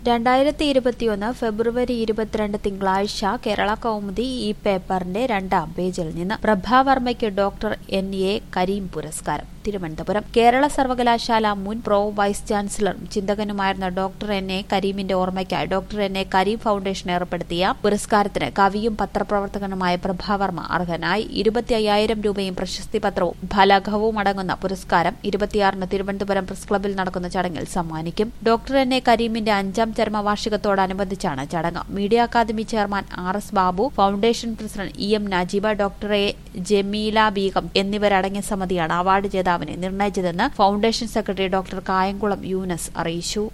രണ്ടായിരത്തി ഇരുപത്തിയൊന്ന് ഫെബ്രുവരി ഇരുപത്തിരണ്ട് തിങ്കളാഴ്ച കേരള കൗമുദി ഈ പേപ്പറിന്റെ രണ്ടാം പേജിൽ നിന്ന് പ്രഭാവർമ്മയ്ക്ക് ഡോക്ടർ എൻ എ കരീം പുരസ്കാരം തിരുവനന്തപുരം കേരള സർവകലാശാല മുൻ പ്രോ വൈസ് ചാൻസലറും ചിന്തകനുമായിരുന്ന ഡോക്ടർ എൻ എ കരീമിന്റെ ഓർമ്മയ്ക്കായി doctor N A Karim foundation ഏർപ്പെടുത്തിയ പുരസ്കാരത്തിന് കവിയും പത്രപ്രവർത്തകനുമായ പ്രഭാവർമ്മ അർഹനായി ഇരുപത്തി അയ്യായിരം രൂപയും പ്രശസ്തി പത്രവും ഫലകവും അടങ്ങുന്ന പുരസ്കാരം ഇരുപത്തിയാറിന് തിരുവനന്തപുരം പ്രസ് ക്ലബിൽ നടക്കുന്ന ചടങ്ങിൽ സമ്മാനിക്കും ഡോക്ടർ എൻ എ കരീമിന്റെ അഞ്ചാം ചരമവാർഷികത്തോടനുബന്ധിച്ചാണ് ചടങ്ങ് media academy chairman R S Babu foundation president E M Najeeba doctor A Jameela Beegum എന്നിവരടങ്ങിയ സമിതിയാണ് അവാർഡ് ജേതാവിനെ നിർണയിച്ചതെന്ന് foundation secretary doctor Kayamkulam Younus അറിയിച്ചു